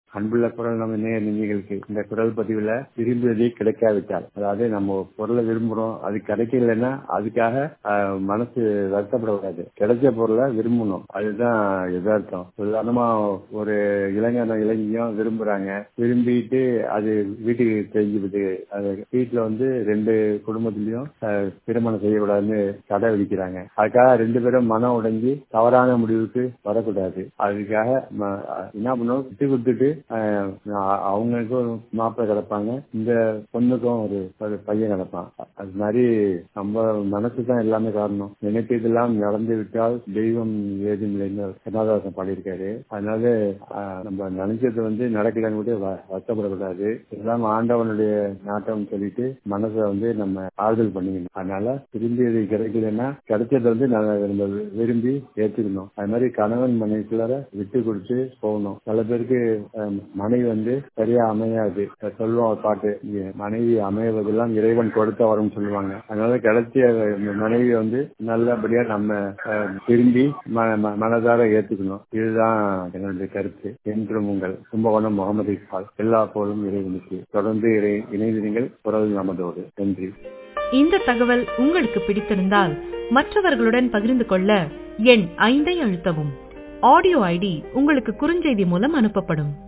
அன்புள்ள குரல் நம்ம நேய நெஞ்சிகளுக்கு இந்த குரல் பதிவுல விரும்பியதை கிடைக்காவிட்டால் அதாவது நம்ம பொருளை விரும்புறோம் அது கிடைக்கலன்னா அதுக்காக ஆஹ், மனசு வருத்தப்படக்கூடாது கிடைச்ச பொருளை விரும்பணும் அதுதான் எதார்த்தம் உதாரணமா ஒரு இளைஞனும் இளைஞியும் விரும்புறாங்க விரும்பிட்டு அது வீட்டுக்கு தெரிஞ்சுவிட்டு அது வீட்டுல வந்து ரெண்டு குடும்பத்திலயும் ஆஹ், திருமணம் செய்யக்கூடாதுன்னு தடை விதிக்கிறாங்க அதுக்காக ரெண்டு பேரும் மனம் உடைஞ்சு தவறான முடிவுக்கு வரக்கூடாது அதுக்காக ம- என்ன பண்ணுவோம் விட்டு கொடுத்துட்டு ஆஹ், அ- அவங்களுக்கும் ஒரு மாப்பிள்ளை கிடப்பாங்க இந்த பொண்ணுக்கும் ஒரு ஒரு பையன் கிடப்பான் அது மாதிரி நம்ம மனசு தான் எல்லாமே காரணம் நினைத்ததெல்லாம் நடந்து விட்டால் தெய்வம் ஏதும் இல்லைன்னு கண்ணதாசன் பாடியிருக்காரு அதனால ஆஹ், நம்ம நினைச்சது வந்து நடக்கலன்னு கூட வ- வருத்தப்படக்கூடாது எல்லாம் ஆண்டவனுடைய நாட்டம் சொல்லிட்டு மனசை வந்து நம்ம ஆறுதல் பண்ணிக்கணும் அதனால விரும்பியது கிடைக்கலன்னா கிடைச்சதை வந்து நம்ம நம்ம விரும்பி ஏத்துக்கணும் அது மாதிரி கணவன் மனைவிக்குள்ளார விட்டு கொடுத்து போகணும் சில பேருக்கு அஹ், மனைவி வந்து சரியா அமையாது அஹ் சொல்லுவோம் ஒரு பாட்டு இங்க மனைவி அமைவதெல்லாம் இறைவன் கொடுத்த வரும் சொல்லுவாங்க அதனால கிடைச்ச மனைவி வந்து நல்லபடியா நம்ம அஹ், விரும்பி ம- ம- மனதார ஏத்துக்கணும் இதுதான் என்னுடைய கருத்து என்றும் உங்கள் கும்பகோணம் முகமது இக்பால் எல்லா போலும் இறைவனுக்கு தொடர்ந்து இறை இணைந்திருங்கள் குரல் நமதோடு நன்றி இந்த தகவல் உங்களுக்கு பிடித்திருந்தால் மற்றவர்களுடன் பகிர்ந்து கொள்ள எண் ஐந்தை அழுத்தவும் ஆடியோ ஐடி உங்களுக்கு குறுஞ்செய்தி மூலம் அனுப்பப்படும்